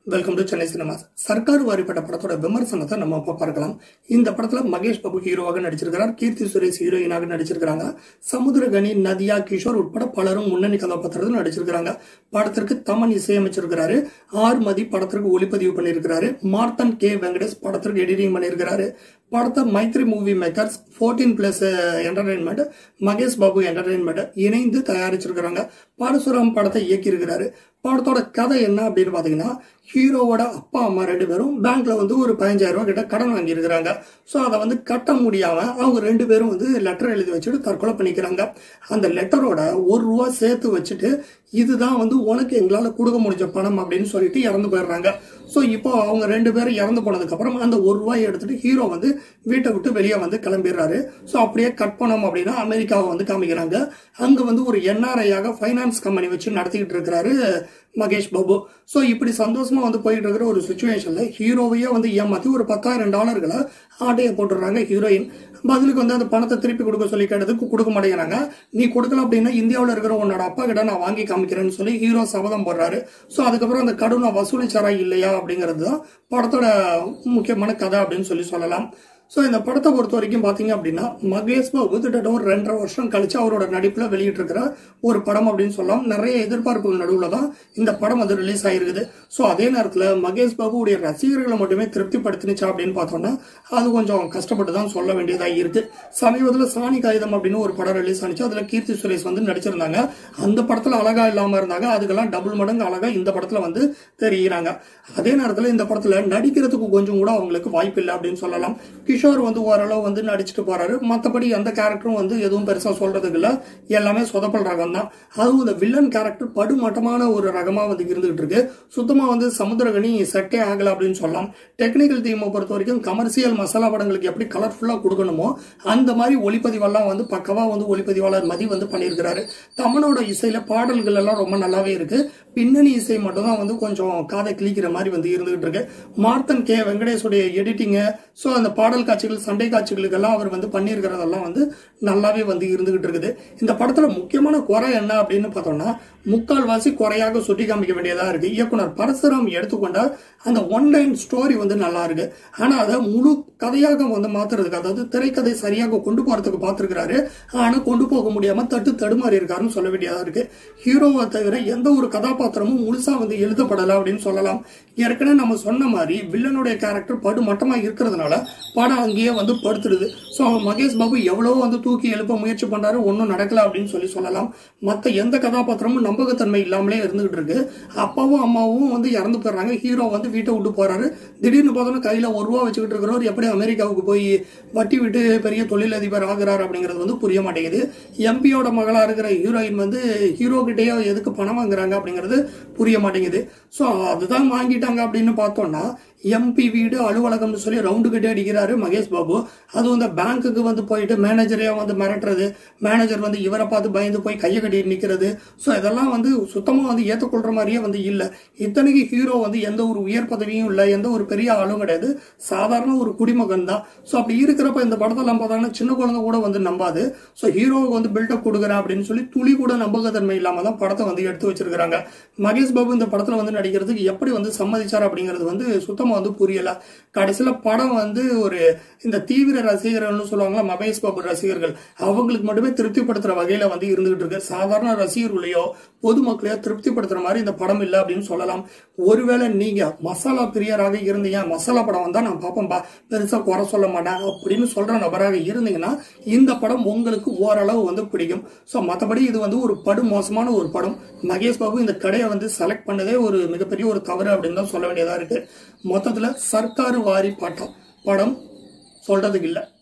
welcome to Chennai cinemas Sarkaru வாரிப்பட்ட படத்தோட விமர்சனத்தை நம்ம இப்ப பார்க்கலாம் இந்த படத்துல மகேஷ் பாபு ஹீரோவாக நடிச்சிருக்கிறார் கீர்த்தி சுரேஷ் ஹீரோயினாக நடிச்சிருக்கிறாங்க சமுத்திரகனி நதியா கிஷோர் உட்பட பலரும் முன்னணி கதாபாத்திரத்தில் நடிச்சிருக்கிறாங்க படத்திற்கு தமன் இசையமைச்சிருக்கிறாரு ஆர் மதி படத்திற்கு ஒளிப்பதிவு பண்ணியிருக்கிறாரு மார்த்தன் கே வெங்கடேஷ் படத்திற்கு எடிட்டிங் பண்ணியிருக்கிறாரு படத்தை Mythri movie makers fourteen plus entertainment Mahesh Babu entertainment இணைந்து தயாரிச்சிருக்கிறாங்க பரசுராம் படத்தை இயக்கியிருக்கிறாரு படத்தோட கதை என்ன அப்படின்னு பாத்தீங்கன்னா ஹீரோவோட அப்பா அம்மா ரெண்டு பேரும் பேங்க்ல வந்து ஒரு பதினஞ்சாயிரம் ரூபாய் கிட்ட கடன் வாங்கியிருக்கிறாங்க ஸோ அதை வந்து கட்ட முடியாம அவங்க ரெண்டு பேரும் வந்து லெட்டர் எழுதி வச்சுட்டு தற்கொலை பண்ணிக்கிறாங்க அந்த லெட்டரோட ஒரு ரூபா சேர்த்து வச்சுட்டு இதுதான் வந்து உனக்கு எங்களால் கொடுக்க முடிஞ்ச பணம் அப்படின்னு சொல்லிட்டு இறந்து போயிடுறாங்க ஸோ இப்போ அவங்க ரெண்டு பேரும் இறந்து போனதுக்கு அப்புறம் அந்த ஒரு ரூபாய் எடுத்துட்டு ஹீரோ வந்து வீட்டை விட்டு வெளியே வந்து கிளம்பிடுறாரு ஸோ அப்படியே கட் பண்ணோம் அப்படின்னா அமெரிக்காவை வந்து காமிக்கிறாங்க அங்க வந்து ஒரு என்ஆர்ஐயாக ஃபைனான்ஸ் கம்பெனி வச்சு நடத்திக்கிட்டு இருக்கிறாரு மகேஷ் பாபு ஸோ இப்படி சந்தோஷமா வந்து போயிட்டு இருக்கிற ஒரு சுச்சுவேஷன்ல ஹீரோவையே வந்து ஏமாத்தி ஒரு பத்தாயிரம் டாலர்களை ஆட்டையை போட்டுடுறாங்க ஹீரோயின் பதிலுக்கு வந்து அந்த பணத்தை திருப்பி கொடுக்க சொல்லி கேட்டதுக்கு கொடுக்க மாட்டேங்கிறாங்க நீ கொடுக்கல அப்படின்னா இந்தியாவில் இருக்கிற உன்னோட அப்பா கிட்ட நான் வாங்கி காமிக்கிறேன்னு சொல்லி ஹீரோ சபதம் போடுறாரு ஸோ அதுக்கப்புறம் அந்த கடனை வசூலிச்சாரா இல்லையா அப்படிங்கிறது தான் படத்தோட முக்கியமான கதை அப்படின்னு சொல்லி சொல்லலாம் ஸோ இந்த படத்தை பொறுத்த வரைக்கும் பார்த்தீங்க அப்படின்னா மகேஷ் பாபு கிட்டத்தட்ட ஒரு ரெண்டரை வருஷம் கழிச்சு அவரோட நடிப்பில் வெளியிட்டிருக்கிற ஒரு படம் அப்படின்னு சொல்லலாம் நிறைய எதிர்பார்ப்புகள் நடுவில் தான் இந்த படம் வந்து ரிலீஸ் ஆகிருக்குது ஸோ அதே நேரத்தில் மகேஷ் பாபுடைய ரசிகர்களை மட்டுமே திருப்திப்படுத்தினுச்சா அப்படின்னு பார்த்தோம்னா அது கொஞ்சம் கஷ்டப்பட்டு தான் சொல்ல வேண்டியதாக இருக்கு சமீபத்தில் சாணி காகிதம் அப்படின்னு ஒரு படம் ரிலீஸ் ஆனிச்சு அதில் கீர்த்தி சுரேஷ் வந்து நடிச்சிருந்தாங்க அந்த படத்தில் அழகா இல்லாமல் இருந்தாங்க அதுக்கெல்லாம் டபுள் மடங்கு அழகா இந்த படத்தில் வந்து தெரிகிறாங்க அதே நேரத்தில் இந்த படத்தில் நடிக்கிறதுக்கு கொஞ்சம் கூட அவங்களுக்கு வாய்ப்பு இல்லை அப்படின்னு சொல்லலாம் கிஷோர் வந்து ஓரளவு வந்து நடிச்சுட்டு போறாரு மற்றபடி எந்த கேரக்டரும் வந்து எதுவும் பெருசா சொல்றதுக்கு இல்ல எல்லாமே சொதப்பல் ரகம் தான் அதுவும் இந்த வில்லன் கேரக்டர் படுமட்டமான ஒரு ரகமா வந்து இருந்துகிட்டு இருக்கு சுத்தமா வந்து சமுத்திரகனி செட்டே ஆகல அப்படின்னு சொல்லலாம் டெக்னிக்கல் தீமை பொறுத்த வரைக்கும் கமர்ஷியல் மசாலா படங்களுக்கு எப்படி கலர்ஃபுல்லா கொடுக்கணுமோ அந்த மாதிரி ஒளிப்பதிவெல்லாம் வந்து பக்கவா வந்து ஒளிப்பதிவாளர் மதி வந்து பண்ணியிருக்கிறாரு தமனோட இசையில பாடல்கள் எல்லாம் ரொம்ப நல்லாவே இருக்கு பின்னணி இசை மட்டும் தான் வந்து கொஞ்சம் காதை கிழிக்கிற மாதிரி வந்து இருந்துகிட்டு இருக்கு மார்த்தன் கே வெங்கடேஷுடைய எடிட்டிங்கு ஸோ அந்த பாடல் காட்சிகள் சண்டை காட்சிகளுக்கெல்லாம் அவர் வந்து பண்ணியிருக்கிறதெல்லாம் வந்து நல்லாவே வந்து இருந்துகிட்டு இருக்குது இந்த படத்துல முக்கியமான குறை என்ன அப்படின்னு பார்த்தோம்னா முக்கால்வாசி குறையாக சுட்டி காமிக்க வேண்டியதா இருக்கு இயக்குனர் பரசுராம் எடுத்துக்கொண்ட அந்த ஒன்லைன் ஸ்டோரி வந்து நல்லா இருக்கு ஆனா அதை முழு கதையாக வந்து மாத்துறதுக்கு அதாவது திரைக்கதை சரியாக கொண்டு போறதுக்கு பார்த்திருக்கிறாரு ஆனா கொண்டு போக முடியாம தட்டு தடுமாறி இருக்காருன்னு சொல்ல வேண்டியதா இருக்கு ஹீரோவை தவிர எந்த ஒரு கதாபாத்திரமும் முழுசா வந்து எழுதப்படல அப்படின்னு சொல்லலாம் ஏற்கனவே நம்ம சொன்ன மாதிரி வில்லனுடைய கேரக்டர் படு மட்டமா இருக்கிறதுனால படம் அங்கேயே வந்து படுத்துடுது ஸோ மகேஷ் பாபு எவ்வளவோ வந்து தூக்கி எழுப்ப முயற்சி பண்றாரு ஒன்றும் நடக்கல அப்படின்னு சொல்லி சொல்லலாம் மற்ற எந்த கதாபாத்திரமும் நம்பகத்தன்மை இல்லாமலே இருந்துகிட்டு இருக்கு அப்பாவும் அம்மாவும் வந்து இறந்து போயிடுறாங்க ஹீரோ வந்து வீட்டை விட்டு போறாரு திடீர்னு பார்த்தோன்னா கையில ஒரு ரூபா வச்சுக்கிட்டு இருக்கிறவர் எப்படி அமெரிக்காவுக்கு போய் வட்டி விட்டு பெரிய தொழிலதிபர் ஆகிறார் அப்படிங்கிறது வந்து புரிய மாட்டேங்குது எம்பியோட மகளா இருக்கிற ஹீரோயின் வந்து ஹீரோ கிட்டேயே எதுக்கு பணம் வாங்குறாங்க அப்படிங்கிறது புரிய மாட்டேங்குது ஸோ அதுதான் வாங்கிட்டாங்க அப்படின்னு பார்த்தோம்னா எம்பி வீடு அலுவலகம்னு சொல்லி ரவுண்டு கிட்டே அடிக்கிறாரு மகேஷ் பாபு அதுவும் இந்த பேங்க்குக்கு வந்து போயிட்டு மேனேஜரையா வந்து மிரட்டுறது மேனேஜர் வந்து இவரை பார்த்து பயந்து போய் கையை கட்டி நிற்கிறது ஸோ இதெல்லாம் வந்து சுத்தமாக வந்து ஏற்றுக்கொள்ற மாதிரியே வந்து இல்லை இத்தனைக்கு ஹீரோ வந்து எந்த ஒரு உயர் பதவியும் இல்லை எந்த ஒரு பெரிய ஆளும் கிடையாது சாதாரண ஒரு குடிமகன் தான் ஸோ அப்படி இருக்கிறப்ப இந்த படத்தெல்லாம் பார்த்தாங்கன்னா சின்ன குழந்தை கூட வந்து நம்பாது ஸோ ஹீரோவுக்கு வந்து பில்டப் கொடுக்குறேன் அப்படின்னு சொல்லி துளி கூட நம்பகத்தன்மை இல்லாமல் தான் படத்தை வந்து எடுத்து வச்சிருக்கிறாங்க மகேஷ் பாபு இந்த படத்தில் வந்து நடிக்கிறதுக்கு எப்படி வந்து சம்மதிச்சார் அப்படிங்கிறது வந்து சுத்தமாக வந்து புரியல கடைசியில் படம் வந்து ஒரு இந்த தீவிர ரசிகர்கள்னு சொல்லுவாங்களா மகேஷ் பாபு ரசிகர்கள் அவங்களுக்கு மட்டுமே திருப்திப்படுத்துற வகையில வந்து இருந்துகிட்டு இருக்கு சாதாரண ரசிகர்களையோ பொதுமக்களையோ திருப்திப்படுத்துற மாதிரி இந்த படம் இல்லை அப்படின்னு சொல்லலாம் ஒருவேளை நீங்க மசாலா பிரியராக இருந்தீங்க மசாலா படம் வந்தா நான் பார்ப்பேன்பா பெருசா குறை சொல்ல மாட்டேன் அப்படின்னு சொல்ற நபராக இருந்தீங்கன்னா இந்த படம் உங்களுக்கு ஓரளவு வந்து பிடிக்கும் ஸோ மற்றபடி இது வந்து ஒரு படு மோசமான ஒரு படம் மகேஷ் பாபு இந்த கடையை வந்து செலக்ட் பண்ணதே ஒரு மிகப்பெரிய ஒரு தவறு அப்படின்னு தான் சொல்ல வேண்டியதா இருக்கு மொத்தத்துல சர்க்காரு வாரி பாட்டம் படம் சொல்றதுக்கு இல்லை